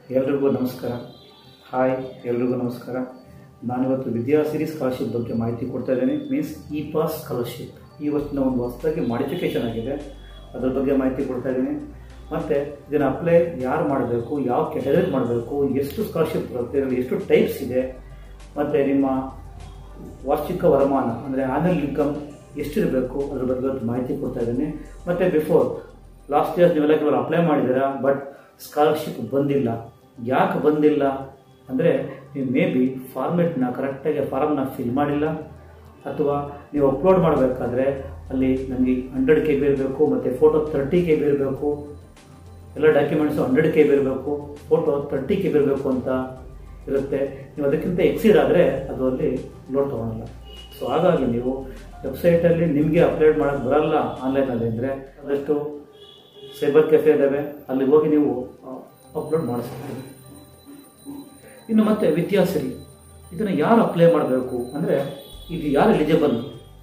ಎಲ್ರಿಗೂ ನಮಸ್ಕಾರ ಹಾಯ್ ಎಲ್ರಿಗೂ ನಮಸ್ಕಾರ ನಾನಿವತ್ತು ವಿದ್ಯಾಸಿರಿ ಸ್ಕಾಲರ್ಶಿಪ್ ಬಗ್ಗೆ ಮಾಹಿತಿ ಕೊಡ್ತಾ ಇದ್ದೇನೆ ಮೀನ್ಸ್ ಇ ಪಾಸ್ ಸ್ಕಾಲರ್ಶಿಪ್ ಈ ವರ್ಷನ ಒಂದು ಹೊಸದಾಗಿ ಮಾಡಿಫಿಕೇಶನ್ ಆಗಿದೆ ಅದ್ರ ಬಗ್ಗೆ ಮಾಹಿತಿ ಕೊಡ್ತಾ ಇದ್ದೀನಿ ಮತ್ತು ಇದನ್ನು ಅಪ್ಲೈ ಯಾರು ಮಾಡಬೇಕು ಯಾವ ಕೆಟಗರಿ ಮಾಡಬೇಕು ಎಷ್ಟು ಸ್ಕಾಲರ್ಶಿಪ್ ಬರುತ್ತೆ ಇದರಲ್ಲಿ ಎಷ್ಟು ಟೈಪ್ಸ್ ಇದೆ ಮತ್ತು ನಿಮ್ಮ ವಾರ್ಷಿಕ ವರಮಾನ ಅಂದರೆ ಆನ್ಯಲ್ ಇನ್ಕಮ್ ಎಷ್ಟಿರಬೇಕು ಅದ್ರ ಬಗ್ಗೆ ಇವತ್ತು ಮಾಹಿತಿ ಕೊಡ್ತಾ ಇದ್ದೀನಿ ಮತ್ತು ಬಿಫೋರ್ ಲಾಸ್ಟ್ ಇಯರ್ಸ್ ನೀವೆಲ್ಲ ಕೆಲವರು ಅಪ್ಲೈ ಮಾಡಿದ್ದೀರಾ ಬಟ್ ಸ್ಕಾಲರ್ಶಿಪ್ ಬಂದಿಲ್ಲ ಯಾಕೆ ಬಂದಿಲ್ಲ ಅಂದರೆ ನೀವು ಮೇ ಬಿ ಫಾರ್ಮೆಟ್ನ ಕರೆಕ್ಟಾಗಿ ಫಾರಮ್ನ ಫಿಲ್ ಮಾಡಿಲ್ಲ ಅಥವಾ ನೀವು ಅಪ್ಲೋಡ್ ಮಾಡಬೇಕಾದ್ರೆ ಅಲ್ಲಿ ನನಗೆ ಹಂಡ್ರೆಡ್ ಕೆ ಬಿ ಇರಬೇಕು ಮತ್ತು ಫೋಟೋ ತರ್ಟಿ ಕೆ ಬಿ ಇರಬೇಕು ಎಲ್ಲ ಡಾಕ್ಯುಮೆಂಟ್ಸು ಹಂಡ್ರೆಡ್ ಕೆ ಬಿ ಇರಬೇಕು ಫೋಟೋ ತರ್ಟಿ ಕೆ ಬಿ ಇರಬೇಕು ಅಂತ ಇರುತ್ತೆ ನೀವು ಅದಕ್ಕಿಂತ ಎಕ್ಸೀಡ್ ಆದರೆ ಅದು ಅಲ್ಲಿ ಲೋಡ್ ತೊಗೊಳಲ್ಲ ಸೊ ಹಾಗಾಗಿ ನೀವು ವೆಬ್ಸೈಟಲ್ಲಿ ನಿಮಗೆ ಅಪ್ಲೋಡ್ ಮಾಡೋಕ್ಕೆ ಬರಲ್ಲ ಆನ್ಲೈನಲ್ಲಿ ಅಂದರೆ ಅದಷ್ಟು ಸೈಬರ್ ಕೆಫೆ ಇದ್ದಾವೆ ಅಲ್ಲಿ ಹೋಗಿ ನೀವು ಅಪ್ಲೋಡ್ ಮಾಡಿಸ್ತೀವಿ ಇನ್ನು ಮತ್ತೆ ವಿದ್ಯಾಸಿರಿ ಇದನ್ನು ಯಾರು ಅಪ್ಲೈ ಮಾಡಬೇಕು ಅಂದರೆ ಇದು ಯಾರು ಎಲಿಜಿಬಲ್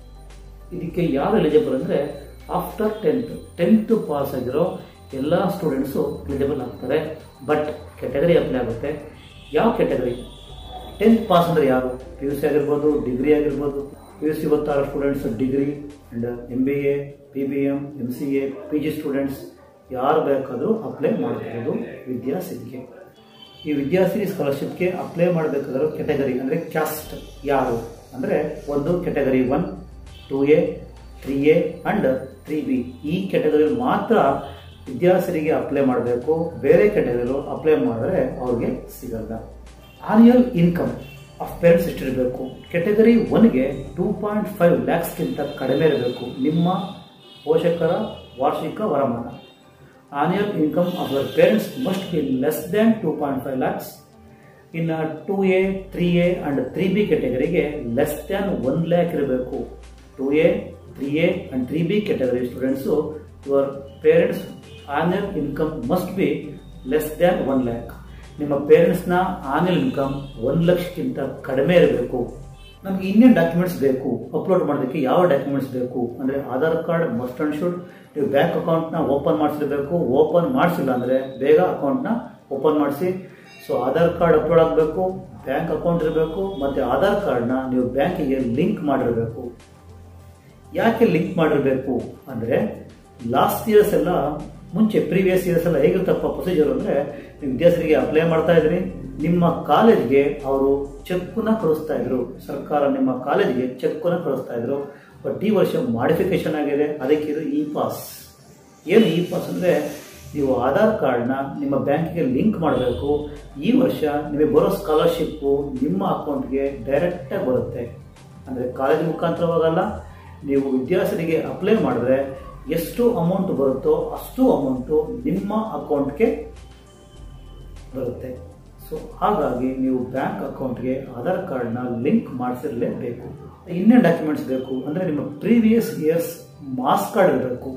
ಇದಕ್ಕೆ ಯಾರು ಎಲಿಜಿಬಲ್ ಅಂದರೆ ಆಫ್ಟರ್ ಟೆಂತ್ ಟೆಂತ್ ಪಾಸ್ ಆಗಿರೋ ಎಲ್ಲ ಸ್ಟೂಡೆಂಟ್ಸು ಎಲಿಜಿಬಲ್ ಆಗ್ತಾರೆ ಬಟ್ ಕೆಟಗರಿ ಅಪ್ಲೈ ಆಗುತ್ತೆ ಯಾವ ಕೆಟಗರಿ ಟೆಂತ್ ಪಾಸ್ ಅಂದರೆ ಯಾರು ಪಿ ಯು ಸಿ ಆಗಿರ್ಬೋದು ಡಿಗ್ರಿ ಆಗಿರ್ಬೋದು ಪಿ ಯು ಸಿ ಗೊತ್ತಾರೋ students degree and M B A P B M M C A P G students ಯಾರು ಬೇಕಾದರೂ ಅಪ್ಲೈ ಮಾಡಬಹುದು ವಿದ್ಯಾಸಿರಿಗೆ ಈ ವಿದ್ಯಾಸಿರಿ ಸ್ಕಾಲರ್ಶಿಪ್ಗೆ ಅಪ್ಲೈ ಮಾಡಬೇಕಾದ್ರೂ ಕೆಟಗರಿ ಅಂದರೆ ಕ್ಯಾಸ್ಟ್ ಯಾರು ಅಂದರೆ ಒಂದು category one two A three A and three B ಈ ಕೆಟಗರಿ ಮಾತ್ರ ವಿದ್ಯಾಸಿರಿಗೆ ಅಪ್ಲೈ ಮಾಡಬೇಕು ಬೇರೆ ಕೆಟಗರಿಲು ಅಪ್ಲೈ ಮಾಡಿದ್ರೆ ಅವ್ರಿಗೆ ಸಿಗಲ್ಲ ಆನ್ಯಲ್ ಇನ್ಕಮ್ ಆಫ್ ಪೇರೆಂಟ್ಸ್ ಎಷ್ಟಿರಬೇಕು ಕೆಟಗರಿ ಒನ್ಗೆ ಟೂ ಪಾಯಿಂಟ್ ಫೈವ್ ಲ್ಯಾಕ್ಸ್ಗಿಂತ ಕಡಿಮೆ ಇರಬೇಕು ನಿಮ್ಮ ಪೋಷಕರ ವಾರ್ಷಿಕ ವರಮಾನ annual income of your parents must be less than two point five lakhs ಇನ್ನು two A three A and three B ಕೆಟಗರಿಗೆ ಲೆಸ್ ದ್ಯಾನ್ ಒನ್ ಲ್ಯಾಕ್ ಇರಬೇಕು two A three A and three B category students your parents annual income must be less than one lakh ನಿಮ್ಮ ಪೇರೆಂಟ್ಸ್ನ annual income ಒಂದು ಲಕ್ಷಕ್ಕಿಂತ ಕಡಿಮೆ ಇರಬೇಕು ನಮಗೆ ಇನ್ನೇನು ಡಾಕ್ಯುಮೆಂಟ್ಸ್ ಬೇಕು ಅಪ್ಲೋಡ್ ಮಾಡೋದಕ್ಕೆ ಯಾವ ಡಾಕ್ಯುಮೆಂಟ್ಸ್ ಬೇಕು ಅಂದರೆ Aadhaar card must and should ನೀವು ಬ್ಯಾಂಕ್ ಅಕೌಂಟ್ನ ಓಪನ್ ಮಾಡಿಸಿರ್ಬೇಕು ಓಪನ್ ಮಾಡಿಸಿಲ್ಲ ಅಂದರೆ ಬೇಗ ಅಕೌಂಟ್ನ ಓಪನ್ ಮಾಡಿಸಿ ಸೊ ಆಧಾರ್ ಕಾರ್ಡ್ ಅಪ್ಲೋಡ್ ಆಗಬೇಕು ಬ್ಯಾಂಕ್ ಅಕೌಂಟ್ ಇರಬೇಕು ಮತ್ತು ಆಧಾರ್ ಕಾರ್ಡ್ನ ನೀವು ಬ್ಯಾಂಕಿಗೆ ಲಿಂಕ್ ಮಾಡಿರಬೇಕು ಯಾಕೆ ಲಿಂಕ್ ಮಾಡಿರಬೇಕು ಅಂದರೆ ಲಾಸ್ಟ್ ಇಯರ್ಸ್ ಎಲ್ಲ ಮುಂಚೆ ಪ್ರೀವಿಯಸ್ ಇಯರ್ಸ್ ಎಲ್ಲ ಹೇಗಿರ್ತಪ್ಪ ಪ್ರೊಸೀಜರ್ ಅಂದರೆ ನೀವು ವಿದ್ಯಾರ್ಥಿಗಳಿಗೆ ಅಪ್ಲೈ ಮಾಡ್ತಾ ಇದ್ರಿ ನಿಮ್ಮ ಕಾಲೇಜ್ಗೆ ಅವರು ಚೆಕ್ಕನ್ನ ಕಳಿಸ್ತಾ ಇದ್ರು ಸರ್ಕಾರ ನಿಮ್ಮ ಕಾಲೇಜ್ಗೆ ಚೆಕ್ಕನ್ನ ಕಳಿಸ್ತಾ ಇದ್ರು ಬಟ್ ಈ ವರ್ಷ ಮಾಡಿಫಿಕೇಶನ್ ಆಗಿದೆ ಅದಕ್ಕೆ ಇದು ಇ ಪಾಸ್ ಏನು ಇ ಪಾಸ್ ಅಂದರೆ ನೀವು ಆಧಾರ್ ಕಾರ್ಡ್ನ ನಿಮ್ಮ ಬ್ಯಾಂಕಿಗೆ ಲಿಂಕ್ ಮಾಡಬೇಕು ಈ ವರ್ಷ ನಿಮಗೆ ಬರೋ ಸ್ಕಾಲರ್ಶಿಪ್ಪು ನಿಮ್ಮ ಅಕೌಂಟ್ಗೆ ಡೈರೆಕ್ಟಾಗಿ ಬರುತ್ತೆ ಅಂದರೆ ಕಾಲೇಜ್ ಮುಖಾಂತರ ಹೋಗಲ್ಲ ನೀವು ವಿದ್ಯಾರ್ಥಿಗಳಿಗೆ ಅಪ್ಲೈ ಮಾಡಿದ್ರೆ ಎಷ್ಟು ಅಮೌಂಟ್ ಬರುತ್ತೋ ಅಷ್ಟು ಅಮೌಂಟು ನಿಮ್ಮ ಅಕೌಂಟ್ಗೆ ಬರುತ್ತೆ ಸೊ ಹಾಗಾಗಿ ನೀವು ಬ್ಯಾಂಕ್ ಅಕೌಂಟ್ಗೆ ಆಧಾರ್ ಕಾರ್ಡ್ನ ಲಿಂಕ್ ಮಾಡಿಸಿರಲೇಬೇಕು ಇನ್ನೇನು ಡಾಕ್ಯುಮೆಂಟ್ಸ್ ಬೇಕು ಅಂದರೆ ನಿಮ್ಮ ಪ್ರೀವಿಯಸ್ ಇಯರ್ಸ್ ಮಾಸ್ ಕಾರ್ಡ್ ಇರಬೇಕು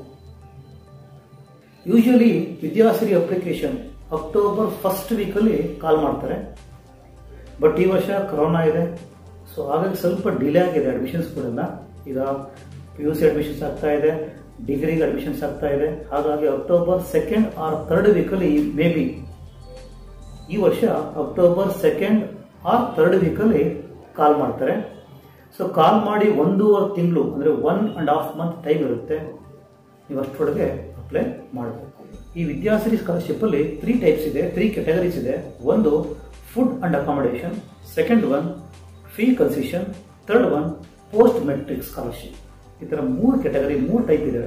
usually Vidyasiri application October first ವೀಕಲ್ಲಿ ಕಾಲ್ ಮಾಡ್ತಾರೆ ಬಟ್ ಈ ವರ್ಷ ಕೊರೋನಾ ಇದೆ ಸೊ ಹಾಗಾಗಿ ಸ್ವಲ್ಪ ಡಿಲೇ ಆಗಿದೆ ಅಡ್ಮಿಷನ್ಸ್ ಕೂಡ ಈಗ ಪಿ ಯು ಸಿ ಅಡ್ಮಿಷನ್ಸ್ ಆಗ್ತಾ ಇದೆ ಡಿಗ್ರಿಗೆ ಅಡ್ಮಿಷನ್ಸ್ ಆಗ್ತಾ ಇದೆ ಹಾಗಾಗಿ ಅಕ್ಟೋಬರ್ ಸೆಕೆಂಡ್ ಆರ್ ಥರ್ಡ್ ವೀಕಲ್ಲಿ ಮೇ ಬಿ ಈ ವರ್ಷ ಅಕ್ಟೋಬರ್ ಸೆಕೆಂಡ್ ಆರ್ ಥರ್ಡ್ ವೀಕಲ್ಲಿ ಕಾಲ್ ಮಾಡ್ತಾರೆ ಸೊ ಕಾಲ್ ಮಾಡಿ ಒಂದೂವರೆ ತಿಂಗಳು ಅಂದರೆ one and half month time ಇರುತ್ತೆ ನೀವು ಅಷ್ಟರೊಳಗೆ ಅಪ್ಲೈ ಮಾಡಬೇಕು ಈ ವಿದ್ಯಾಸಿರಿ ಸ್ಕಾಲರ್ಶಿಪ್ಪಲ್ಲಿ ತ್ರೀ ಟೈಪ್ಸ್ ಇದೆ ತ್ರೀ ಕೆಟಗರೀಸ್ ಇದೆ ಒಂದು food and accommodation second one fee concession third one post matric scholarship ಈ ಥರ ಮೂರು ಕೆಟಗರಿ ಮೂರು ಟೈಪ್ ಇದಾವೆ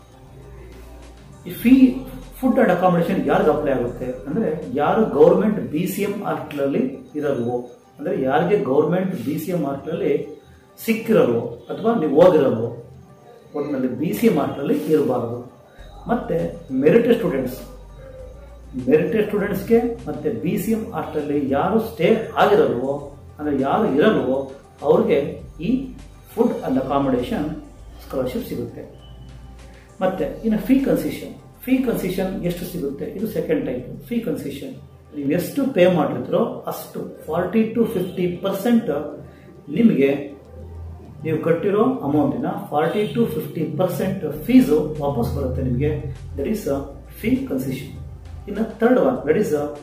ಈ ಫೀ ಫುಡ್ ಅಂಡ್ ಅಕಾಮಡೇಷನ್ ಯಾರಿಗೆ ಅಪ್ಲೈ ಆಗುತ್ತೆ ಅಂದರೆ ಯಾರು ಗೌರ್ಮೆಂಟ್ ಬಿ ಸಿ ಎಂ ಆರ್ಟ್ಗಳಲ್ಲಿ ಇರಲ್ವೋ ಅಂದರೆ ಯಾರಿಗೆ ಗೌರ್ಮೆಂಟ್ ಬಿ ಸಿ ಎಂ ಆರ್ಟ್ನಲ್ಲಿ ಸಿಕ್ಕಿರಲ್ವೋ ಅಥವಾ ನೀವು ಓದಿರಲ್ವೋ ಒಟ್ಟಿನಲ್ಲಿ ಬಿ ಸಿ ಎಂ ಆರ್ಟ್ನಲ್ಲಿ ಇರಬಾರ್ದು ಮತ್ತು ಮೆರಿಟೆಡ್ ಸ್ಟೂಡೆಂಟ್ಸ್ ಮೆರಿಟೆಡ್ ಸ್ಟೂಡೆಂಟ್ಸ್ಗೆ ಮತ್ತು ಬಿ ಸಿ ಎಂ ಹಾಸ್ಟೆಲಲ್ಲಿ ಯಾರು ಸ್ಟೇ ಆಗಿರಲ್ವೋ ಅಂದರೆ ಯಾರು ಇರಲ್ವೋ ಅವ್ರಿಗೆ ಈ ಫುಡ್ ಅಂಡ್ ಅಕಾಮಡೇಷನ್ ಸ್ಕಾಲರ್ಶಿಪ್ ಸಿಗುತ್ತೆ ಮತ್ತು ಇನ್ನು ಫೀ ಕನ್ಸೆಷನ್ ಫೀ ಕನ್ಸೆಷನ್ ಎಷ್ಟು ಸಿಗುತ್ತೆ ಇದು ಸೆಕೆಂಡ್ ಟೈಪ್ ಫೀ ಕನ್ಸೆಷನ್ ನೀವು ಎಷ್ಟು ಪೇ ಮಾಡಿರ್ತೀರೋ ಅಷ್ಟು ಫಾರ್ಟಿ ಟು ಫಿಫ್ಟಿ ಪರ್ಸೆಂಟ್ ನಿಮಗೆ ನೀವು ಕಟ್ಟಿರೋ ಅಮೌಂಟಿನ forty to fifty percent fees ವಾಪಸ್ ಬರುತ್ತೆ ನಿಮಗೆ ದಟ್ ಈಸ್ ಫೀ ಕನ್ಸೆಷನ್ ಇನ್ನು third one that is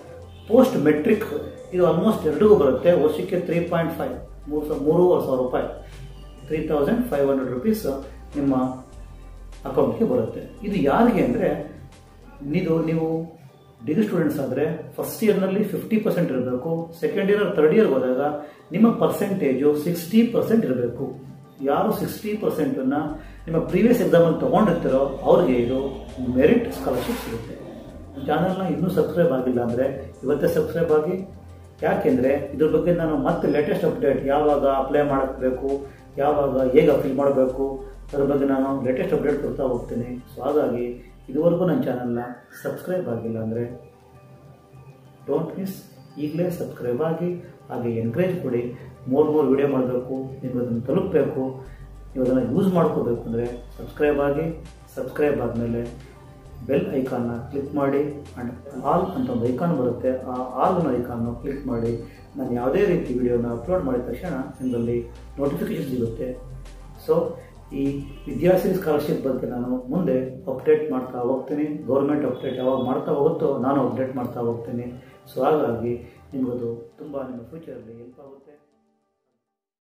post matric ಇದು ಆಲ್ಮೋಸ್ಟ್ ಎರಡಿಗೂ ಬರುತ್ತೆ ವರ್ಷಕ್ಕೆ ತ್ರೀ ಪಾಯಿಂಟ್ ಫೈವ್ ಮೂರು ಸಾವಿರ ಮೂರುವರೆ ಸಾವಿರ ರೂಪಾಯಿ three thousand five hundred rupees ನಿಮ್ಮ ಅಕೌಂಟ್ಗೆ ಬರುತ್ತೆ ಇದು ಯಾರಿಗೆ ಅಂದರೆ ಇದು ನೀವು ಡಿಗ್ರಿ ಸ್ಟೂಡೆಂಟ್ಸ್ ಆದರೆ ಫಸ್ಟ್ ಇಯರ್ನಲ್ಲಿ ಫಿಫ್ಟಿ ಪರ್ಸೆಂಟ್ ಇರಬೇಕು ಸೆಕೆಂಡ್ ಇಯರ್ ಥರ್ಡ್ ಇಯರ್ ಹೋದಾಗ ನಿಮ್ಮ ಪರ್ಸೆಂಟೇಜು ಸಿಕ್ಸ್ಟಿ ಪರ್ಸೆಂಟ್ ಇರಬೇಕು ಯಾರು ಸಿಕ್ಸ್ಟಿ ಪರ್ಸೆಂಟನ್ನು ನಿಮ್ಮ ಪ್ರೀವಿಯಸ್ ಎಕ್ಸಾಮಲ್ಲಿ ತೊಗೊಂಡಿರ್ತಾರೋ ಅವ್ರಿಗೆ ಇದು ಮೆರಿಟ್ ಸ್ಕಾಲರ್ಶಿಪ್ ಸಿಗುತ್ತೆ ಚಾನಲ್ನ ಇನ್ನೂ ಸಬ್ಸ್ಕ್ರೈಬ್ ಆಗಿಲ್ಲ ಅಂದರೆ ಇವತ್ತೇ ಸಬ್ಸ್ಕ್ರೈಬ್ ಆಗಿ ಯಾಕೆಂದರೆ ಇದ್ರ ಬಗ್ಗೆ ನಾನು ಮತ್ತೆ ಲೇಟೆಸ್ಟ್ ಅಪ್ಡೇಟ್ ಯಾವಾಗ ಅಪ್ಲೈ ಮಾಡಬೇಕು ಯಾವಾಗ ಹೇಗೆ ಅಪ್ಲೈ ಮಾಡಬೇಕು ಅದ್ರ ಬಗ್ಗೆ ನಾನು ಲೇಟೆಸ್ಟ್ ಅಪ್ಡೇಟ್ ಕೊಡ್ತಾ ಹೋಗ್ತೀನಿ ಸೊ ಹಾಗಾಗಿ ಇದುವರೆಗೂ ನನ್ನ ಚಾನಲ್ನ ಸಬ್ಸ್ಕ್ರೈಬ್ ಆಗಿಲ್ಲ ಅಂದರೆ ಡೋಂಟ್ ಮಿಸ್ ಈಗಲೇ ಸಬ್ಸ್ಕ್ರೈಬ್ ಆಗಿ ಹಾಗೆ ಎನ್ಕರೇಜ್ ಕೊಡಿ ಮೂರು ಮೂರು ವಿಡಿಯೋ ಮಾಡಬೇಕು ನೀವು ಅದನ್ನು ತಲುಪಬೇಕು ನೀವು ಅದನ್ನು ಯೂಸ್ ಮಾಡ್ಕೋಬೇಕು ಅಂದರೆ ಸಬ್ಸ್ಕ್ರೈಬ್ ಆಗಿ ಸಬ್ಸ್ಕ್ರೈಬ್ ಆದಮೇಲೆ ಬೆಲ್ ಐಕಾನ್ನ ಕ್ಲಿಕ್ ಮಾಡಿ ಆ್ಯಂಡ್ ಆಲ್ ಅಂತ ಒಂದು ಐಕಾನ್ ಬರುತ್ತೆ ಆ ಆಲ್ ಅನ್ನೋ ಐಕಾನ್ನು ಕ್ಲಿಕ್ ಮಾಡಿ ನಾನು ಯಾವುದೇ ರೀತಿ ವಿಡಿಯೋನ ಅಪ್ಲೋಡ್ ಮಾಡಿದ ತಕ್ಷಣ ನಿಮ್ಮಲ್ಲಿ ನೋಟಿಫಿಕೇಶನ್ ಸಿಗುತ್ತೆ ಸೊ ಈ ವಿದ್ಯಾರ್ಥಿ ಸ್ಕಾಲರ್ಶಿಪ್ ಬಗ್ಗೆ ನಾನು ಮುಂದೆ ಅಪ್ಡೇಟ್ ಮಾಡ್ತಾ ಹೋಗ್ತೀನಿ ಗೌರ್ಮೆಂಟ್ ಅಪ್ಡೇಟ್ ಯಾವಾಗ ಮಾಡ್ತಾ ಹೋಗುತ್ತೋ ನಾನು ಅಪ್ಡೇಟ್ ಮಾಡ್ತಾ ಹೋಗ್ತೀನಿ ಸೊ ಹಾಗಾಗಿ ನಿಮಗದು ತುಂಬ ನಿಮ್ಮ ಫ್ಯೂಚರಲ್ಲಿ ಹೆಲ್ಪ್ ಆಗುತ್ತೆ